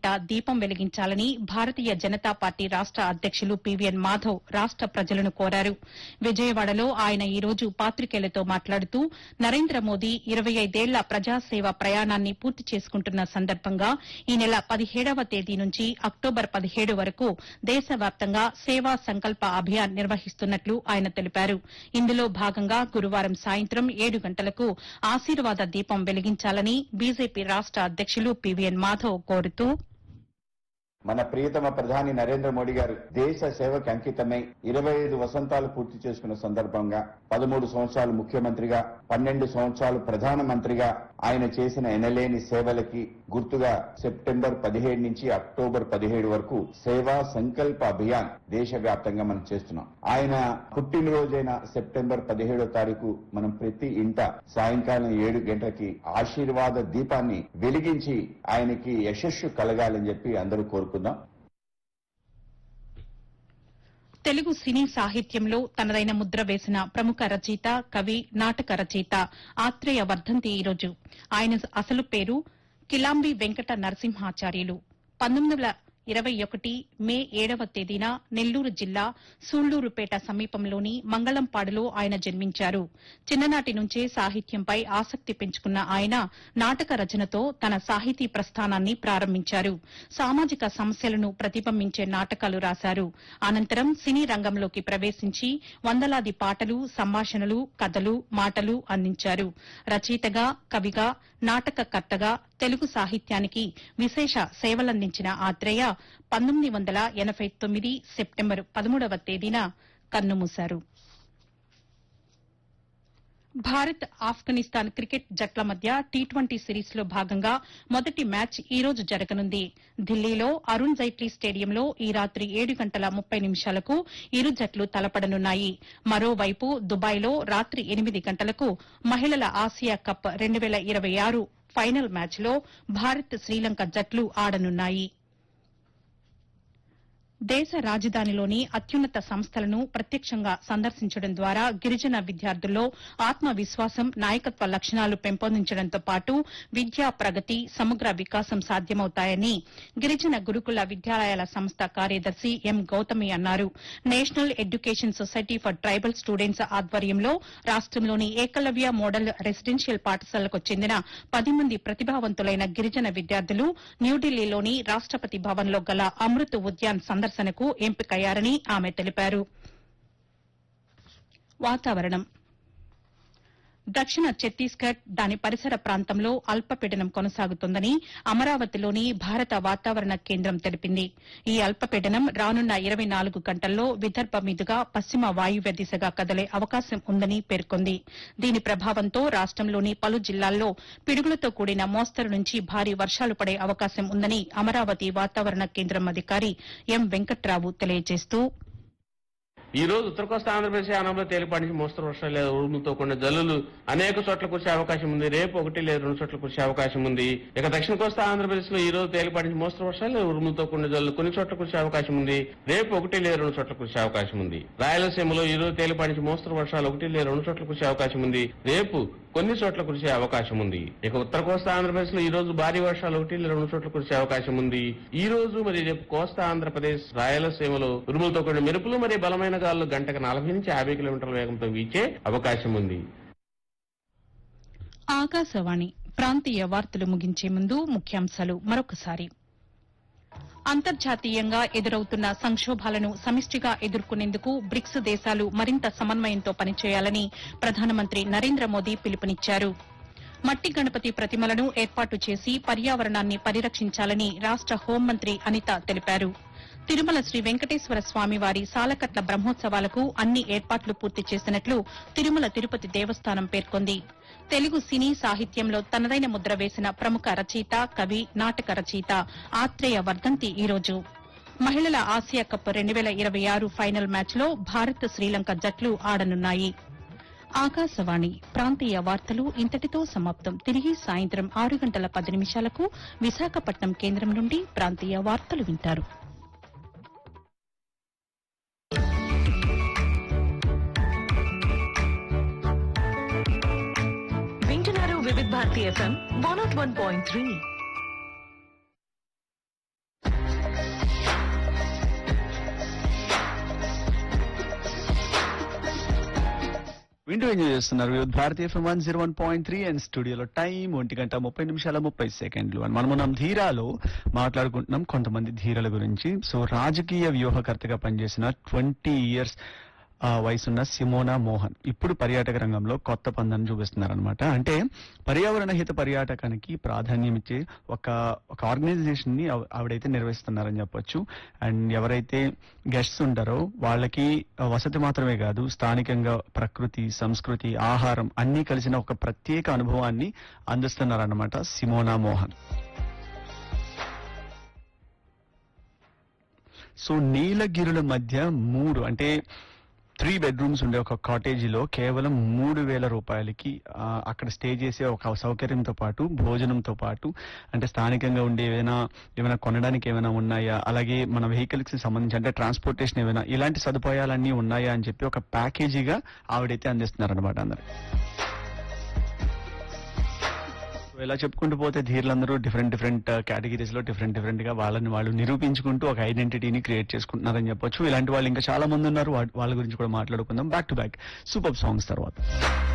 పేరిట దీపం వెలిగించాలని భారతీయ జనతా పార్టీ రాష్ట అధ్యక్షులు పీవీఎన్ మాధవ్ రాష్ట ప్రజలను కోరారు విజయవాడలో ఆయన ఈ రోజు పాతికేయులతో మాట్లాడుతూ నరేంద్ర మోదీ ఇరవై ఐదేళ్ల ప్రజాసేవ ప్రయాణాన్ని పూర్తి చేసుకుంటున్న సందర్భంగా ఈ నెల పదిహేడవ తేదీ నుంచి అక్టోబర్ పదిహేడు వరకు దేశవ్యాప్తంగా సేవా సంకల్ప అభియాన్ నిర్వహిస్తున్నట్లు ఆయన తెలిపారు ఇందులో భాగంగా గురువారం సాయంత్రం ఏడు గంటలకు ఆశీర్వాద దీపం వెలిగించాలని బీజేపీ రాష్ట అధ్యక్షులు పీవీఎన్ మాధవ్ కోరుతూ మన ప్రియతమ ప్రధాని నరేంద్ర మోడీ గారు దేశ సేవకి అంకితమై ఇరవై ఐదు వసంతాలు పూర్తి చేసుకున్న సందర్భంగా పదమూడు సంవత్సరాలు ముఖ్యమంత్రిగా పన్నెండు సంవత్సరాలు ప్రధానమంత్రిగా ఆయన చేసిన ఎనలేని సేవలకి గుర్తుగా సెప్టెంబర్ పదిహేడు నుంచి అక్టోబర్ పదిహేడు వరకు సేవా సంకల్ప అభియాన్ దేశవ్యాప్తంగా మనం చేస్తున్నాం ఆయన పుట్టినరోజైన సెప్టెంబర్ పదిహేడో తారీఖు మనం ప్రతి ఇంట సాయంకాలం ఏడు గంటలకి ఆశీర్వాద దీపాన్ని వెలిగించి ఆయనకి యశస్సు కలగాలని చెప్పి అందరూ కోరుకుందాం తెలుగు సినీ సాహిత్యంలో తనదైన ముద్ర వేసిన ప్రముఖ రచయిత కవి నాటక రచయిత ఆత్రేయ వర్ధంతి ఈరోజు ఆయన అసలు పేరు కిలాంబి వెంకట నరసింహాచార్యులు పంతొమ్మిది వందల ఇరవై ఒకటి మే ఏడవ తేదీన నెల్లూరు జిల్లా సూళ్లూరుపేట సమీపంలోని మంగళంపాడులో ఆయన జన్మించారు చిన్ననాటి నుంచే సాహిత్యంపై ఆసక్తి పెంచుకున్న ఆయన నాటక రచనతో తన సాహితీ ప్రస్థానాన్ని ప్రారంభించారు సామాజిక సమస్యలను ప్రతిబింబించే నాటకాలు రాశారు అనంతరం సినీ రంగంలోకి ప్రవేశించి వందలాది పాటలు సంభాషణలు కథలు మాటలు అందించారు రచయితగా కవిగా నాటకకర్తగా తెలుగు సాహిత్యానికి విశేష సేవలందించిన ఆత్రేయ పంతొమ్మిది వందల ఎనబై తొమ్మిది సెప్టెంబర్ పదమూడవ తేదీన కన్నుమూశారు భారత్ ఆఫ్ఘనిస్తాన్ క్రికెట్ జట్ల మధ్య టీ ట్వంటీ సిరీస్ లో భాగంగా మొదటి మ్యాచ్ ఈ రోజు జరగనుంది ఢిల్లీలో అరుణ్ జైట్లీ స్టేడియంలో ఈ రాత్రి ఏడు గంటల ముప్పై నిమిషాలకు ఇరు జట్లు తలపడనున్నాయి మరోవైపు దుబాయ్లో రాత్రి ఎనిమిది గంటలకు మహిళల ఆసియా కప్ రెండు వేల ఇరవై ఆరు ఫైనల్ మ్యాచ్లో భారత్ శ్రీలంక జట్లు ఆడనున్నాయి దేశ రాజధానిలోని అత్యున్నత సంస్థలను ప్రత్యక్షంగా సందర్శించడం ద్వారా గిరిజన విద్యార్థుల్లో ఆత్మవిశ్వాసం నాయకత్వ లక్షణాలు పెంపొందించడంతో పాటు విద్యా ప్రగతి సమగ్ర వికాసం సాధ్యమవుతాయని గిరిజన గురుకుల విద్యాలయాల సంస్థ కార్యదర్శి ఎం గౌతమి అన్నారు national education society for tribal students ఆధ్వర్యంలో రాష్టంలోని ఏకలవ్య మోడల్ రెసిడెన్షియల్ పాఠశాలకు చెందిన పది మంది ప్రతిభావంతులైన గిరిజన విద్యార్థులు న్యూఢిల్లీలోని రాష్టపతి భవన్లో గల అమృత్ ఉద్యాన్ సందర్శనకు ఎంపికయ్యారని ఆమె తెలిపారు వాతావరణం దక్షిణ ఛత్తీస్గఢ్ దాని పరిసర ప్రాంతంలో అల్పపీడనం కొనసాగుతోందని అమరావతిలోని భారత వాతావరణ కేంద్రం తెలిపింది ఈ అల్పపీడనం రానున్న ఇరవై నాలుగు గంటల్లో విదర్భ మీదుగా పశ్చిమ వాయువ్య దిశగా కదలే అవకాశం ఉందని పేర్కొంది దీని ప్రభావంతో రాష్టంలోని పలు జిల్లాల్లో పిడుగులతో కూడిన మోస్తరు నుంచి భారీ వర్షాలు పడే అవకాశం ఉందని అమరావతి వాతావరణ కేంద్రం అధికారి ఎం వెంకట్రావు తెలియజేస్తూ ఈ రోజు ఉత్తర కోస్తా ఆంధ్రప్రదేశ్ యానంలో తేలిపాటి నుంచి మోస్తరు వర్షాలు లేదా ఉరుములతో కూడిన జల్లులు అనేక చోట్ల కురిసే అవకాశం ఉంది రేపు ఒకటి లేదా రెండు చోట్ల కురిసే అవకాశం ఉంది ఇక దక్షిణ కోస్తా ఆంధ్రప్రదేశ్ లో ఈ రోజు తేలిపాటి నుంచి మోస్తరు వర్షాలు లేదా ఉరుములతో కూడిన జల్లులు కొన్ని చోట్ల కురిసే అవకాశం ఉంది రేపు ఒకటి లేదా రెండు చోట్ల కురిసే అవకాశం ఉంది రాయలసీమలో ఈ రోజు తేలిపాటి నుంచి మోస్తరు వర్షాలు ఒకటి లేదా రెండు చోట్ల కురిసే అవకాశం ఉంది రేపు కొన్ని చోట్ల కురిసే అవకాశం ఉంది ఇక ఉత్తర కోస్తా ఆంధ్రప్రదేశ్ లో ఈ రోజు భారీ వర్షాలు ఒకటి లేదా రెండు చోట్ల కురిసే అవకాశం ఉంది ఈ రోజు మరి రేపు కోస్తా ఆంధ్రప్రదేశ్ రాయలసీమలో ఉరుములతో కూడిన మెరుపులు మరియు బలమైన గాలులు గంటకు నలభై నుంచి యాభై కిలోమీటర్ల వేగంతో వీచే అవకాశం ఉంది ఆకాశవాణి ప్రాంతీయ వార్తలు ముగించే ముందు ముఖ్యాంశాలు మరొకసారి అంతర్జాతీయంగా ఎదురవుతున్న సంక్షోభాలను సమిష్టిగా ఎదుర్కొనేందుకు బ్రిక్స్ దేశాలు మరింత సమన్వయంతో పనిచేయాలని ప్రధానమంత్రి నరేంద్ర మోదీ పిలుపునిచ్చారు మట్టి గణపతి ప్రతిమలను ఏర్పాటు చేసి పర్యావరణాన్ని పరిరక్షించాలని రాష్ట హోంమంత్రి అనిత తెలిపారు తిరుమల శ్రీ వెంకటేశ్వర స్వామి వారి సాలకట్ల బ్రహ్మోత్సవాలకు అన్ని ఏర్పాట్లు పూర్తి చేసినట్లు తిరుమల తిరుపతి దేవస్థానం పేర్కొంది తెలుగు సినీ సాహిత్యంలో తనదైన ముద్ర వేసిన ప్రముఖ రచయిత కవి నాటక రచయిత ఆత్రేయ వర్ధంతి ఈరోజు మహిళల ఆసియా కప్ రెండు వేల ఇరవై ఆరు ఫైనల్ మ్యాచ్లో భారత్ శ్రీలంక జట్లు ఆడనున్నాయి ఆకాశవాణి ప్రాంతీయ వార్తలు ఇంతటితో సమాప్తం తిరిగి సాయంత్రం ఆరు గంటల పది నిమిషాలకు విశాఖపట్నం కేంద్రం నుండి ప్రాంతీయ వార్తలు వింటారు వింటున్నారు Vividh Bharati FM one nought one point three వింటూ ఎంజాయ్ చేస్తున్నారు Vividh Bharatiya FM one zero one point three and స్టూడియోలో టైం ఒంటి గంట ముప్పై నిమిషాల ముప్పై సెకండ్లు అని మనం మనం ధీరాలో మాట్లాడుకుంటున్నాం కొంతమంది ధీరల గురించి సో రాజకీయ వ్యూహకర్తగా పనిచేసిన ట్వంటీ ఇయర్స్ వయసున్న సిమోనా మోహన్ ఇప్పుడు పర్యాటక రంగంలో కొత్త పందాన్ని చూపిస్తున్నారనమాట అంటే పర్యావరణ హిత పర్యాటకానికి ప్రాధాన్యం ఇచ్చే ఒక ఒక ఆర్గనైజేషన్ ని ఆవ- ఆవిడైతే నిర్వహిస్తున్నారని చెప్పొచ్చు అండ్ ఎవరైతే గెస్ట్స్ ఉంటారో వాళ్ళకి ఆ, వసతి మాత్రమే కాదు స్థానికంగా ప్రకృతి సంస్కృతి ఆహారం అన్నీ కలిసిన ఒక ప్రత్యేక అనుభవాన్ని అందిస్తున్నారన్నమాట సిమోనా మోహన్ సో నీలగిరుల మధ్య మూడు అంటే త్రీ బెడ్రూమ్స్ ఉండే ఒక కాటేజీలో కేవలం మూడు వేల రూపాయలకి ఆ, అక్కడ స్టే చేసే ఒక సౌకర్యంతో పాటు భోజనంతో పాటు అంటే స్థానికంగా ఉండే ఏమైనా ఏమైనా కొనడానికి ఏమైనా ఉన్నాయా అలాగే మన వెహికల్స్ కి సంబంధించి అంటే ట్రాన్స్పోర్టేషన్ ఏమైనా ఇలాంటి సదుపాయాలన్నీ ఉన్నాయా అని చెప్పి ఒక ప్యాకేజీగా ఆవిడైతే అందిస్తున్నారనమాట అందరు సో ఇలా చెప్పుకుంటూ పోతే ధీరులందరూ డిఫరెంట్ డిఫరెంట్ కేటగిరీస్ లో డిఫరెంట్ డిఫరెంట్ గా వాళ్ళని వాళ్ళు నిరూపించుకుంటూ ఒక ఐడెంటిటీని క్రియేట్ చేసుకుంటున్నారని చెప్పొచ్చు ఇలాంటి వాళ్ళు ఇంకా చాలా మంది ఉన్నారు వా- వాళ్ళ గురించి కూడా మాట్లాడుకుందాం back to back super songs తర్వాత